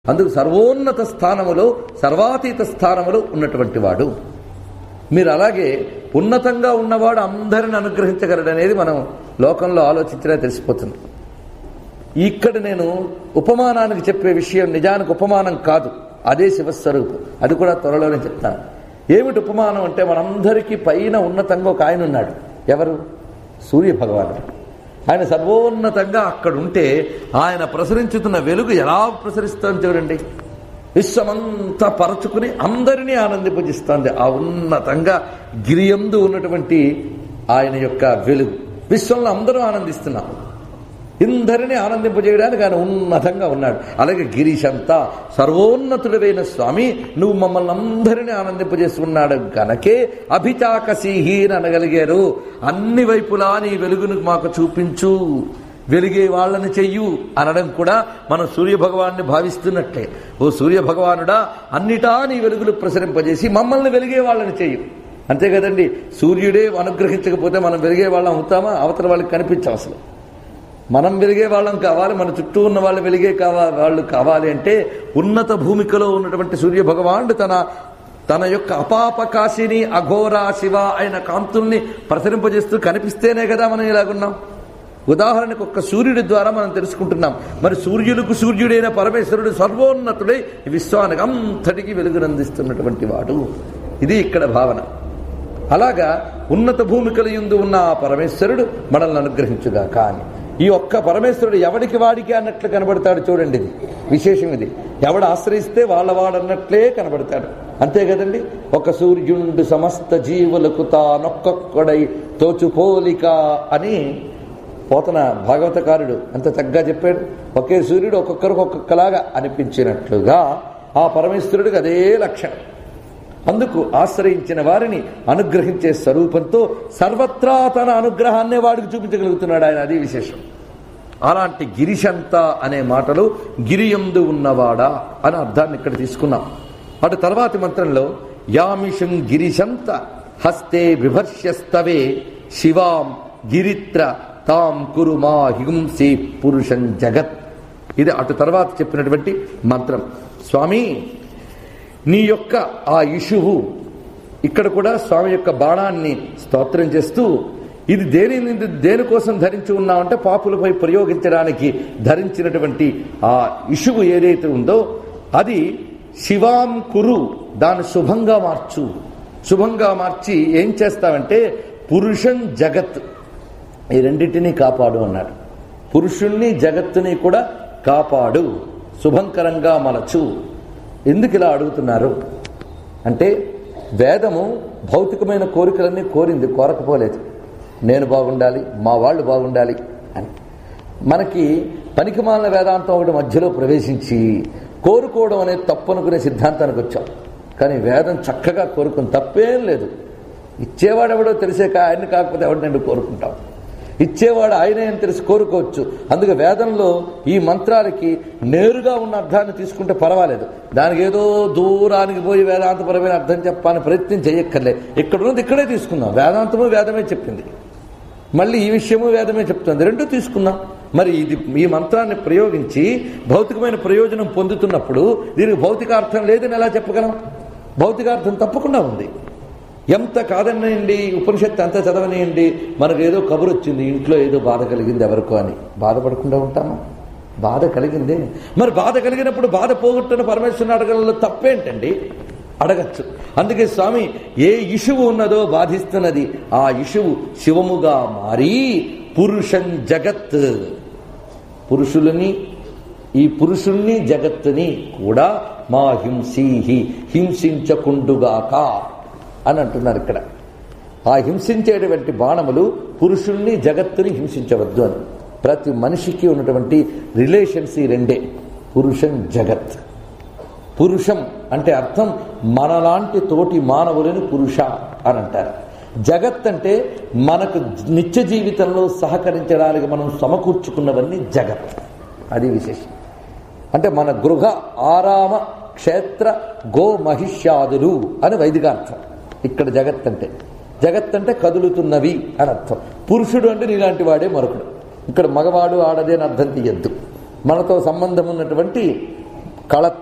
అందుకు సర్వోన్నత స్థానములో సర్వాతీత స్థానములో ఉన్నటువంటి వాడు మీరు అలాగే ఉన్నతంగా ఉన్నవాడు అందరిని అనుగ్రహించగలడనేది మనం లోకంలో ఆలోచించినా తెలిసిపోతుంది ఇక్కడ నేను ఉపమానానికి చెప్పే విషయం నిజానికి ఉపమానం కాదు అదే శివస్వరూపం అది కూడా త్వరలోనే చెప్తాను ఏమిటి ఉపమానం అంటే మనందరికీ పైన ఉన్నతంగా ఒక ఆయన ఉన్నాడు ఎవరు సూర్య భగవానుడు ఆయన సర్వోన్నతంగా అక్కడ ఉంటే ఆయన ప్రసరించుతున్న వెలుగు ఎలా ప్రసరిస్తోంది చూడండి విశ్వమంతా పరచుకుని అందరినీ ఆనందింపజేస్తోంది ఆ ఉన్నతంగా గిరియందు ఉన్నటువంటి ఆయన యొక్క వెలుగు విశ్వంలో అందరూ ఆనందిస్తున్నాం ఇందరిని ఆనందింపజేయడానికి ఆయన ఉన్నతంగా ఉన్నాడు అలాగే గిరీశంతా సర్వోన్నతుడైన స్వామి నువ్వు మమ్మల్ని అందరినీ ఆనందింపజేస్తున్నాడు గనకే అభిచాకసీహి అని అనగలిగారు అన్ని వైపులా నీ వెలుగును మాకు చూపించు వెలిగే వాళ్ళని చెయ్యు అనడం కూడా మనం సూర్య భగవాన్ని భావిస్తున్నట్లే ఓ సూర్య భగవానుడా అన్నిటా నీ వెలుగులు ప్రసరింపజేసి మమ్మల్ని వెలిగే వాళ్ళని చెయ్యు అంతే కదండి సూర్యుడే అనుగ్రహించకపోతే మనం వెలిగే వాళ్ళం అవుతామా అవతల వాళ్ళకి కనిపించాం అసలు మనం వెలిగే వాళ్ళం కావాలి మన చుట్టూ ఉన్న వాళ్ళు వెలిగే కావా వాళ్ళు కావాలి అంటే ఉన్నత భూమికలో ఉన్నటువంటి సూర్య భగవానుడు తన తన యొక్క అపాపకాశిని అఘోరా శివ అయిన కాంతుల్ని ప్రసరింపజేస్తూ కనిపిస్తేనే కదా మనం ఇలాగున్నాం ఉదాహరణకు ఒక్క సూర్యుడి ద్వారా మనం తెలుసుకుంటున్నాం మరి సూర్యులకు సూర్యుడైన పరమేశ్వరుడు సర్వోన్నతుడై విశ్వానికి అంతటికి వెలుగునందిస్తున్నటువంటి వాడు ఇది ఇక్కడ భావన అలాగా ఉన్నత భూమికల యందు ఉన్న ఆ పరమేశ్వరుడు మనల్ని అనుగ్రహించుగా కానీ ఈ ఒక్క పరమేశ్వరుడు ఎవడికి వాడికి అన్నట్లు కనబడతాడు చూడండి ఇది విశేషం ఇది ఎవడు ఆశ్రయిస్తే వాళ్ళ వాడన్నట్లే కనబడతాడు అంతే కదండి ఒక సూర్యుండు సమస్త జీవులకు తానొక్కొక్కడై తోచుపోలిక అని పోతన భాగవతకారుడు అంత చక్కగా చెప్పాడు ఒకే సూర్యుడు ఒక్కొక్కరికి ఒక్కొక్కలాగా అనిపించినట్లుగా ఆ పరమేశ్వరుడికి అదే లక్షణం అందుకు ఆశ్రయించిన వారిని అనుగ్రహించే స్వరూపంతో సర్వత్రా తన అనుగ్రహాన్నే వాడికి చూపించగలుగుతున్నాడు ఆయన అది విశేషం అలాంటి గిరిశంత అనే మాటలు గిరియందు ఉన్నవాడా అని అర్థాన్ని ఇక్కడ తీసుకున్నాం అటు తర్వాతి మంత్రంలో యామిషం గిరిశంత హస్తే బిభర్ష్యస్తవే శివాం గిరిత్ర తాం కురు మా హింసి పురుషం జగత్ ఇది అటు తర్వాత చెప్పినటువంటి మంత్రం స్వామి నీ యొక్క ఆ ఇషువు ఇక్కడ కూడా స్వామి యొక్క బాణాన్ని స్తోత్రం చేస్తూ ఇది దేని దేనికోసం ధరించి ఉన్నామంటే పాపులపై ప్రయోగించడానికి ధరించినటువంటి ఆ ఇషువు ఏదైతే ఉందో అది శివాం కురు దాన్ని శుభంగా మార్చు శుభంగా మార్చి ఏం చేస్తావంటే పురుషం జగత్ ఈ రెండింటినీ కాపాడు అన్నాడు పురుషుణ్ణి జగత్తుని కూడా కాపాడు శుభంకరంగా మలచు ఎందుకు ఇలా అడుగుతున్నారు అంటే వేదము భౌతికమైన కోరికలన్నీ కోరింది కోరకపోలేదు నేను బాగుండాలి మా వాళ్ళు బాగుండాలి అని మనకి పనికిమాలిన వేదాంతం ఒకటి మధ్యలో ప్రవేశించి కోరుకోవడం అనేది తప్పు అనుకునే సిద్ధాంతానికి వచ్చాం కానీ వేదం చక్కగా కోరుకుని తప్పేం లేదు ఇచ్చేవాడెవడో తెలిసాక ఆయన్ని కాకపోతే ఎవడు నేను కోరుకుంటాం ఇచ్చేవాడు ఆయనే అని తెలిసి కోరుకోవచ్చు అందుకే వేదంలో ఈ మంత్రాలకి నేరుగా ఉన్న అర్థాన్ని తీసుకుంటే పర్వాలేదు దానికి ఏదో దూరానికి పోయి వేదాంతపరమైన అర్థం చెప్పాలని ప్రయత్నం చేయక్కర్లే ఇక్కడ ఉన్నది ఇక్కడే తీసుకుందాం వేదాంతము వేదమే చెప్పింది మళ్ళీ ఈ విషయము వేదమే చెప్తుంది రెండూ తీసుకుందాం మరి ఇది ఈ మంత్రాన్ని ప్రయోగించి భౌతికమైన ప్రయోజనం పొందుతున్నప్పుడు దీనికి భౌతికార్థం లేదని ఎలా చెప్పగలం భౌతికార్థం తప్పకుండా ఉంది ఎంత కాదనండి ఉపనిషత్తు అంత చదవనియండి మనకు ఏదో కబురు వచ్చింది ఇంట్లో ఏదో బాధ కలిగింది ఎవరికో అని బాధపడకుండా ఉంటామా బాధ కలిగింది మరి బాధ కలిగినప్పుడు బాధ పోగొట్టున్న పరమేశ్వరుని అడగడంలో తప్పేంటండి అడగచ్చు అందుకే స్వామి ఏ ఇషువు ఉన్నదో బాధిస్తున్నది ఆ ఇషువు శివముగా మారి పురుషం జగత్ పురుషులని ఈ పురుషుణ్ణి జగత్తుని కూడా మా హింసీహి హింసించకుండుగాక అని అంటున్నారు ఇక్కడ ఆ హింసించేటువంటి బాణములు పురుషుణ్ణి జగత్తుని హింసించవద్దు అని ప్రతి మనిషికి ఉన్నటువంటి రిలేషన్స్ ఈ రెండే పురుషం జగత్ పురుషం అంటే అర్థం మనలాంటి తోటి మానవులని పురుష అని అంటారు జగత్ అంటే మనకు నిత్య జీవితంలో సహకరించడానికి మనం సమకూర్చుకున్నవన్నీ జగత్ అది విశేషం అంటే మన గృహ ఆరామ క్షేత్ర గో మహిష్యాదులు అని వైదికార్థం ఇక్కడ జగత్ అంటే జగత్ అంటే కదులుతున్నవి అని అర్థం పురుషుడు అంటే నీలాంటి వాడే మరొకడు ఇక్కడ మగవాడు ఆడదే అని అర్థం తీయద్దు మనతో సంబంధం ఉన్నటువంటి కళ